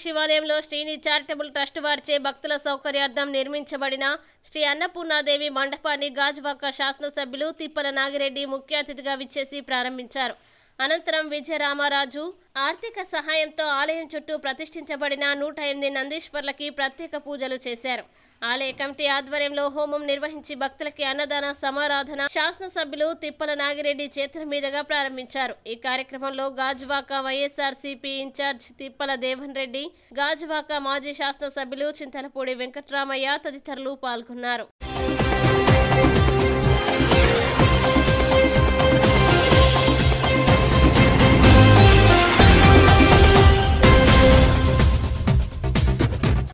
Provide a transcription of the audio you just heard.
శివాలయంలో Srini charitable trust వారిచే భక్తుల సౌకర్యార్థం నిర్మించబడిన శ్రీ అన్నపూర్ణాదేవి మండపాన్ని గాజువాక శాసనసభ్యులు తిప్పల నాగిరెడ్డి ముఖ్య అతిథిగా విచ్చేసి ప్రారంభించారు అనంతరం విజయరామరాజు ఆర్థిక సహాయంతో ఆలయం చుట్టూ ప్రతిష్ఠించబడిన నూట ఎనిమిది నందీశ్వర్లకి ప్రత్యేక పూజలు చేశారు ఆలయ కమిటీ ఆధ్వర్యంలో హోమం నిర్వహించి భక్తులకి అన్నదాన సమారాధన శాసనసభ్యులు తిప్పల నాగిరెడ్డి చేతుల మీదుగా ప్రారంభించారు ఈ కార్యక్రమంలో గాజువాక వైఎస్ఆర్సీపీ ఇన్ఛార్జ్ తిప్పల దేవన్ రెడ్డి గాజువాక మాజీ శాసనసభ్యులు చింతలపూడి వెంకట్రామయ్య తదితరులు పాల్గొన్నారు